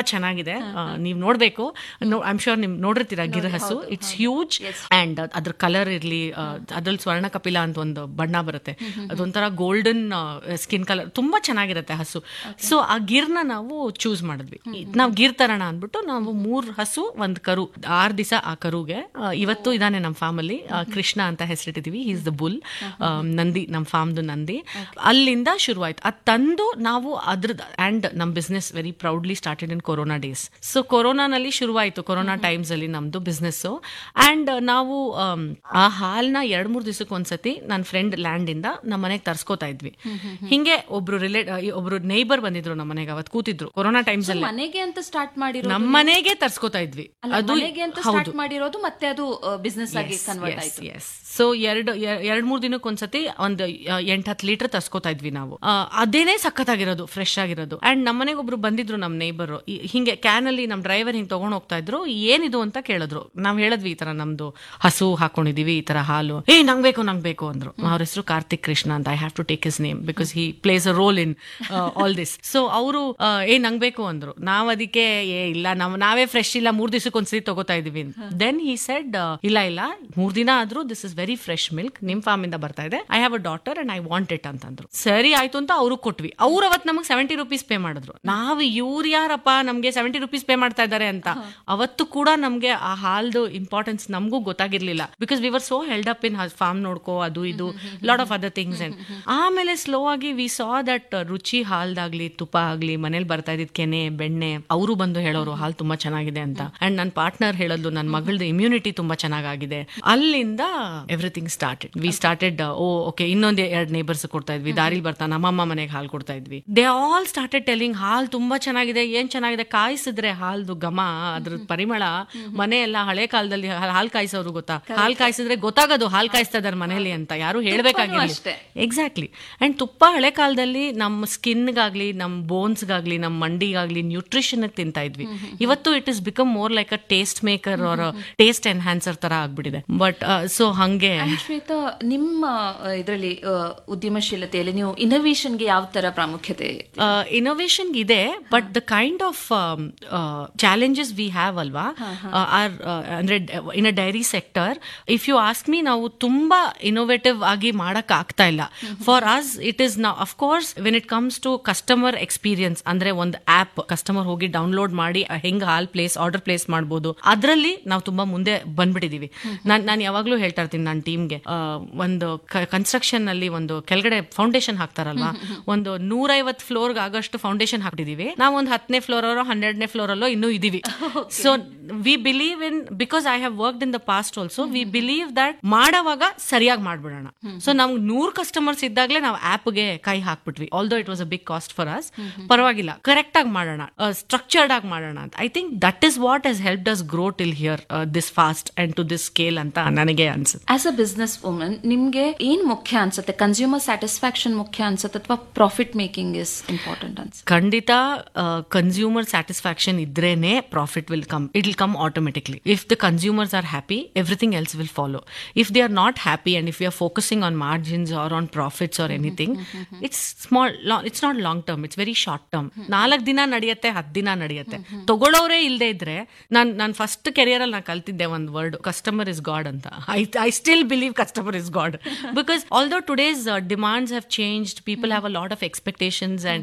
ಚೆನ್ನಾಗಿದೆ ನೀವು ನೋಡ್ಬೇಕು ಐ ಆಮ್ ಶೋರ್ ನಿಮ್ ನೋಡಿರ್ತೀರಾ ಗಿರ್ ಹಸು ಇಟ್ಸ್ ಹ್ಯೂಜ್ ಅಂಡ್ ಅದ್ರ ಕಲರ್ ಇರ್ಲಿ ಅದ್ರಲ್ಲಿ ಸ್ವರ್ಣ ಕಪಿಲ ಅಂತ ಒಂದು ಬಣ್ಣ ಬರುತ್ತೆ ಅದೊಂಥರ ಗೋಲ್ಡನ್ ಸ್ಕಿನ್ ಕಲರ್ ತುಂಬಾ ಚೆನ್ನಾಗಿರುತ್ತೆ ಹಸು ಸೊ ಆ ಗಿರ್ನ ನಾವು ಚೂಸ್ ಮಾಡಿದ್ವಿ ನಾವು ಗಿರ್ ತರೋಣ ಅಂದ್ಬಿಟ್ಟು ನಾವು ಮೂರ್ ಹಸು ಒಂದ್ ಕರು ಆರ್ ದಿವಸ ಆ ಕರುಗೆ ಆ, ಇವತ್ತು ಇದಾನೆ ನಮ್ಮ ಫಾರ್ಮಲ್ಲಿ ಕೃಷ್ಣ ಅಂತ ಹೆಸರಿಟ್ಟಿದೀವಿ ಈಸ್ ದ ಬುಲ್ ನಂದಿ ನಮ್ಮ ಫಾರ್ಮ್ದು ನಂದಿ ಅಲ್ಲಿಂದ ಶುರುವಾಯ್ತು ಅದ್ ತಂದು ನಾವು ಅದ್ರದ್ದು ಅಂಡ್ ನಮ್ business very proudly started in corona days so ಕೊರೋನಾನಲ್ಲಿ ಶುರುವಾಯ್ತು ಕೊರೋನಾ ಟೈಮ್ಸ್ ಅಲ್ಲಿ ನಮ್ದು ಬಿಸ್ನೆಸ್ ಅಂಡ್ ನಾವು ಆಮ್, ಆ ಹಾಲ್ನ ಎರಡ್ ಮೂರ್ ದಿವಸಕ್ಕೆ ಒಂದ್ಸತಿ ನನ್ನ ಫ್ರೆಂಡ್ ಲ್ಯಾಂಡ್ ಇಂದ ನಮ್ಮ ಮನೆಗೆ ತರ್ಸ್ಕೋತಾ ಇದ್ವಿ ಹಿಂಗೆ ಒಬ್ರು ರಿಲೇಟ್ ಒಬ್ರು ನೇಬರ್ ಬಂದಿದ್ರು ನಮ್ಮ ಮನೆಗೆ ಅವತ್ತು ಕೂತಿದ್ರು ಕೊರೋನಾ ಟೈಮ್ಸ್ ಅಲ್ಲಿ ಮನೆಗೆ ಅಂತ ಸ್ಟಾರ್ಟ್ ಮಾಡಿರೋ ನಮ್ಮ ಮನೆಗೆ ತರ್ಸ್ಕೋತಾ ಇದ್ವಿ ಅಲ್ಲ, ಮನೆಗೆ ಅಂತ ಸ್ಟಾರ್ಟ್ ಮಾಡಿರೋದು ಮತ್ತೆ ಅದು ಬಿಸ್ನೆಸ್ ಆಗಿ ಕನ್ವರ್ಟ್ ಆಯ್ತು ಎಸ್ ಸೊ ಎರಡು ಎರಡ್ ಮೂರ್ ದಿನಕ್ಕೆ ಒಂದ್ಸತಿ ಒಂದು ಎಂಟ್ ಹತ್ತು ಲೀಟರ್ ತರ್ಸ್ಕೊತಾ ಇದ್ವಿ ನಾವು ಆ, ಅದೇನೇ ಸಖತ್ತಾಗಿರೋದು ಫ್ರೆಶ್ ಆಗಿರೋದು ಅಂಡ್ ನಮ್ಮ ಮನೆಗೆ ಒಬ್ರು ಬಂದಿದ್ರು ನಮ್ಮ ನೇಬರ್ ಹಿಂಗೆ ಕ್ಯಾನ್ ಅಲ್ಲಿ ನಮ್ ಡ್ರೈವರ್ ಹಿಂಗ್ ತಗೊಂಡ್ ಹೋಗ್ತಾ ಇದ್ರು ಏನಿದು ಅಂತ ಕೇಳಿದ್ರು ನಾವ್ ಹೇಳಿದ್ವಿ ಈ ತರ ನಮ್ದು ಹಸು ಹಾಕೊಂಡಿದೀವಿ ಈ ತರ ಹಾಲು ಏ ನಂಗ್ ಬೇಕು ನಂಗ್ ಬೇಕು ಅಂದ್ರು ಅವ್ರ ಹೆಸರು ಕಾರ್ತಿಕ್ ಕೃಷ್ಣ ಅಂತ I have to take his name because he plays a role in all this so ಅವರು ಏ ನಂಗ್ ಬೇಕು ಅಂದ್ರು ನಾವ್ ಅದಕ್ಕೆ ಏ ಇಲ್ಲ ನಾವ್ ನಾವೇ ಫ್ರೆಶ್ ಇಲ್ಲ ಮೂರ್ ದಿವಸಕ್ಕೆ ಒಂದ್ಸತಿ ತಗೋತಾ ಇದೀವಿ ದೆನ್ ಹಿ ಸೆಡ್ ಇಲ್ಲ ಇಲ್ಲ ಮೂರ್ ದಿನ ಆದ್ರೂ this is very fresh milk ನಿಮ್ ಫಾರ್ಮ್ ಇಂದ ಬರ್ತಾ ಇದೆ I have a daughter and I want it ಅಂತಂದ್ರು ಸರಿ ಆಯ್ತು ಅಂತ ಅವ್ರು ಕೊಟ್ವಿ ಅವ್ರು ಅವತ್ ನಮಗೆ ಸೆವೆಂಟಿ ರುಪೀಸ್ ಪೇ ಮಾಡಿದ್ರು ನಾವು ಇವ್ರು ಯಾರಪ್ಪ ನಮ್ಗೆ ಸೆವೆಂಟಿ ರುಪೀಸ್ ಪೇ ಮಾಡ್ತಾ ಇದ್ದಾರೆ ಅಂತ ಅವತ್ತು ಕೂಡ ನಮ್ಗೆ ಆ ಹಾಲ್ದು ಇಂಪಾರ್ಟೆನ್ಸ್ ನಮಗೂ ಗೊತ್ತಾಗಿರ್ಲಿಲ್ಲ because we were so held up in farm ನೋಡ್ಕೋ ಅದು ಇದು lot of other things and ಆಮೇಲೆ ಸ್ಲೋ ಆಗಿ ವಿ ಸಾ ದಟ್ ರುಚಿ ಹಾಲ್ದಾಗ್ಲಿ ತುಪ್ಪ ಆಗ್ಲಿ ಮನೇಲಿ ಬರ್ತಾ ಇದ್ದಿದ್ ಕೆನೆ ಬೆಣ್ಣೆ ಅವರು ಬಂದು ಹೇಳೋರು ಹಾಲ್ ತುಂಬಾ ಚೆನ್ನಾಗಿದೆ ಅಂತ ಅಂಡ್ ನನ್ನ ಪಾರ್ಟ್ನರ್ ಹೇಳೋದು ನನ್ನ ಮಗಳದು ಇಮ್ಯುನಿಟಿ ತುಂಬಾ ಚೆನ್ನಾಗಿದೆ ಅಲ್ಲಿಂದ everything started we started oh okay ಇನ್ನೊಂದು ಎರಡು ನೇಬರ್ಸ್ ಕೊಡ್ತಾ ಇದ್ವಿ ದಾರಿಲಿ ಬರ್ತಾ ನಮ್ಮಮ್ಮ ಮನೆಗೆ ಹಾಲು ಕೊಡ್ತಾ ಇದ್ವಿ ದೇ ಆಲ್ ಸ್ಟಾರ್ಟೆಡ್ ಟೆಲಿಂಗ್ ಹಾಲ್ ತುಂಬಾ ಚೆನ್ನಾಗಿದೆ ಏನ್ ಚೆನ್ನಾಗಿದೆ ಕಾಯಿಸಿದ್ರೆ ಹಾಲ್ದು ಘಮ ಅದ್ರ ಪರಿಮಳ ಮನೆ ಎಲ್ಲ ಹಳೆ ಕಾಲದಲ್ಲಿ ಹಾಲ್ ಕಾಯಿಸೋರು ಗೊತ್ತಾ ಹಾಲ್ ಕಾಯಿಸಿದ್ರೆ ಗೊತ್ತಾಗೋದು ಹಾಲ್ ಕಾಯಿಸ್ತಾ ಇದಾರೆ ಮನೇಲಿ ಅಂತ ಯಾರು ಹೇಳ್ಬೇಕಾಗಿಲ್ಲ ಅಷ್ಟೇ. ಎಕ್ಸಾಕ್ಟ್ಲಿ ಅಂಡ್ ತುಪ್ಪ ಹಳೆ ಕಾಲದಲ್ಲಿ ನಮ್ಮ ಸ್ಕಿನ್ಗಾಗ್ಲಿ ನಮ್ಮ ಬೋನ್ಸ್ಗಾಗ್ಲಿ ನಮ್ಮ ಮಂಡಿಗಾಗ್ಲಿ ನ್ಯೂಟ್ರಿಷನ್ ತಿಂತಾ ಇದ್ವಿ ಇವತ್ತು it is become more like a taste maker or taste enhancer ತರ ಆಗ್ಬಿಟ್ಟಿದೆ ಬಟ್ ಸೊ ಹಂಗೆ ಶ್ವೇತಾ ನಿಮ್ಮ ಇದರಲ್ಲಿ ಉದ್ಯಮಶೀಲತೆಯಲ್ಲಿ ನೀವು ಇನ್ನೋವೇಷನ್ಗೆ ಯಾವ ತರ ಪ್ರಾಮುಖ್ಯತೆ ಇನೋವೇಷನ್ ಇದೆ but the kind of challenges we have ಅಲ್ವಾ ಆರ್ ಅಂದ್ರೆ in a dairy sector if you ask me ನಾವು ತುಂಬಾ ಇನೋವೇಟಿವ್ ಆಗಿ ಮಾಡಕ್ ಆಗ್ತಾ ಇಲ್ಲ ಫಾರ್ ಅಸ್ ಇಟ್ ಇಸ್ ನಾ of course when it comes to customer experience ಅಂದ್ರೆ ಒಂದು ಆಪ್ ಕಸ್ಟಮರ್ ಹೋಗಿ ಡೌನ್ಲೋಡ್ ಮಾಡಿ ಹೆಂಗ್ ಹಾಲ್ ಪ್ಲೇಸ್ ಆರ್ಡರ್ ಪ್ಲೇಸ್ ಮಾಡ್ಬೋದು ಅದರಲ್ಲಿ ನಾವು ತುಂಬಾ ಮುಂದೆ ಬಂದ್ಬಿಟ್ಟಿದೀವಿ ನಾನ್ ನಾನು ಯಾವಾಗ್ಲೂ ಹೇಳ್ತಾ ಇರ್ತೀನಿ ನನ್ನ ಟೀಮ್ಗೆ ಒಂದು ಕನ್ಸ್ಟ್ರಕ್ಷನ್ ನಲ್ಲಿ ಒಂದು ಕೆಳಗಡೆ ಫೌಂಡೇಶನ್ ಹಾಕ್ತಾರಲ್ವಾ ಒಂದು ನೂರೈವತ್ ಫ್ಲೋರ್ ಆಗಷ್ಟು ಫೌಂಡೇಶನ್ ಹಾಕ್ತಿದೀವಿ ನಾವು ಒಂದು ಹತ್ತನೇ ಫ್ಲೋರ್ ಹನ್ನೆರಡನೇ ಫ್ಲೋರ್ ಅಲ್ಲೋ ಇನ್ನೂ ಇದೀವಿ so we believe in because I have work in the past also we believe that ಮಾಡೋವಾಗ ಸರಿಯಾಗಿ ಮಾಡ್ಬಿಡೋಣ ಸೊ ನಮ್ಗೆ ನೂರ್ ಕಸ್ಟಮರ್ಸ್ ಇದ್ದಾಗಲೇ ನಾವು ಆಪ್ಗೆ ಕೈ ಹಾಕ್ಬಿಟ್ವಿ although it was a big cost for us ಪರವಾಗಿಲ್ಲ ಕರೆಕ್ಟ್ ಆಗಿ ಮಾಡೋಣ ಸ್ಟ್ರಕ್ಚರ್ಡ್ ಆಗಿ ಮಾಡೋಣ ಅಂತ I think that is what has helped us grow till here this fast and to this scale ಅಂತ ನನಗೆ ಅನ್ಸುತ್ತೆ ಆಸ್ ಅ ಬಿಸ್ನೆಸ್ ವುಮನ್ ನಿಮ್ಗೆ ಏನ್ ಮುಖ್ಯ ಅನ್ಸುತ್ತೆ ಕನ್ಸ್ಯೂಮರ್ ಸ್ಯಾಟಿಸ್ಫ್ಯಾಕ್ಷನ್ ಮುಖ್ಯ ಅನ್ಸುತ್ತೆ ಅಥವಾ ಪ್ರಾಫಿಟ್ ಮೇಕಿಂಗ್ ಇಸ್ ಇಂಪಾರ್ಟೆಂಟ್ ಅನ್ಸುತ್ತೆ ಖಂಡಿತ ಕನ್ಸ್ಯೂಮರ್ ಸ್ಯಾಟಿಸ್ಫ್ಯಾಕ್ಷನ್ ಇದ್ರೇನೆ profit will come it will come automatically if the consumers are happy everything else will follow if they are not happy and if you are focusing on margins or on profits or anything it's small it's not long term it's very short term ನಾಲ್ಕು ದಿನ ನಡೆಯುತ್ತೆ ಹತ್ತು ದಿನ ನಡೆಯುತ್ತೆ ತಗೊಳ್ಳೋರೇ ಇಲ್ಲದೆ ಇದ್ರೆ ನಾನು ನಾನು ಫಸ್ಟ್ ಕೆರಿಯರ್ ಅಲ್ಲಿ ನಾನು ಕಲ್ತಿದ್ದೆ ಒಂದು ವರ್ಡ್ ಕಸ್ಟಮರ್ ಇಸ್ ಗಾಡ್ ಅಂತ I I still believe customer is god because although today's demands have changed people have a lot of expectations and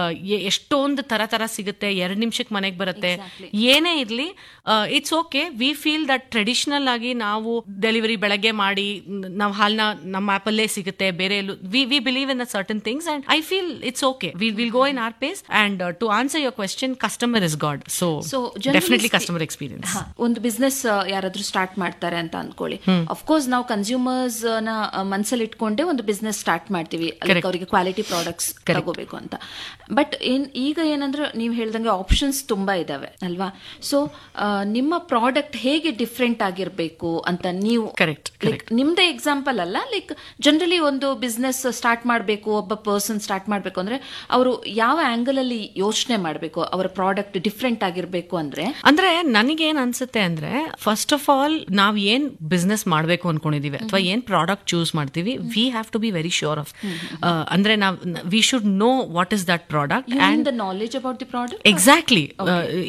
ಎಷ್ಟೊಂದು ತರ ತರ ಸಿಗುತ್ತೆ ಎರಡು ನಿಮಿಷಕ್ಕೆ ಮನೆಗೆ ಬರುತ್ತೆ ಏನೇ ಇರ್ಲಿ it's okay we feel that traditional ಆಗಿ ನಾವು ಡೆಲಿವರಿ ಬೆಳಗ್ಗೆ ಮಾಡಿ ನಾವು ಹಾಲ್ನ ನಮ್ಮ ಆಪಲ್ಲೇ ಸಿಗುತ್ತೆ ಬೇರೆ ಎಲ್ಲೂ we we believe in certain things and I feel it's okay will will go in our pace and to answer your question customer is god so So, generally definitely spe- customer experience ಹಾ, ಒಂದು business ಯಾರಾದ್ರೂ start ಮಾಡ್ತಾರೆ ಅಂತ ಅನ್ಕೊಳ್ಳಿ of course ನಾವು consumers ನ ಮನ್ಸಲ್ಲಿ ಇಟ್ಕೊಂಡೆ ಒಂದು ಬಿಸ್ನೆಸ್ ಸ್ಟಾರ್ಟ್ ಮಾಡ್ತೀವಿ Like ಅವರಿಗೆ ಕ್ವಾಲಿಟಿ ಪ್ರಾಡಕ್ಟ್ಸ್ ತಗೋಬೇಕು ಅಂತ ಬಟ್ ಏನ್ ಈಗ ಏನಂದ್ರೆ ನೀವು ಹೇಳ್ದಂಗೆ ಆಪ್ಷನ್ಸ್ ತುಂಬಾ ಇದಾವೆ ಅಲ್ವಾ ಸೊ ನಿಮ್ಮ ಪ್ರಾಡಕ್ಟ್ ಹೇಗೆ ಡಿಫ್ರೆಂಟ್ ಆಗಿರ್ಬೇಕು ಅಂತ ನೀವು Correct, ಲೈಕ್ ನಿಮ್ದೇ ಎಕ್ಸಾಂಪಲ್ ಅಲ್ಲ ಲೈಕ್ ಜನರಲಿ ಒಂದು ಬಿಸ್ನೆಸ್ ಸ್ಟಾರ್ಟ್ ಮಾಡಬೇಕು ಒಬ್ಬ ಪರ್ಸನ್ ಸ್ಟಾರ್ಟ್ ಮಾಡಬೇಕು ಅಂದ್ರೆ ಅವರು ಯಾವ ಆಂಗಲ್ ಅಲ್ಲಿ ಯೋಚನೆ ಮಾಡಬೇಕು ಅವರ ಪ್ರಾಡಕ್ಟ್ ಡಿಫ್ರೆಂಟ್ ಆಗಿರ್ಬೇಕು ಅಂದ್ರೆ ಅಂದ್ರೆ ನನಗೇನ್ ಅನ್ಸುತ್ತೆ ಅಂದ್ರೆ ಫಸ್ಟ್ ಆಫ್ ಆಲ್ ನಾವ್ ಏನ್ ಬಿಸ್ನೆಸ್ ಮಾಡ್ಬೇಕು ಅನ್ಕೊಂಡಿದೀವಿ ಅಥವಾ ಏನ್ ಪ್ರಾಡಕ್ಟ್ ಚೂಸ್ ಮಾಡ್ತೀವಿ we have to be very sure of ಅಂದ್ರೆ ನಾವ್ we should know what is that product you mean the knowledge about the product exactly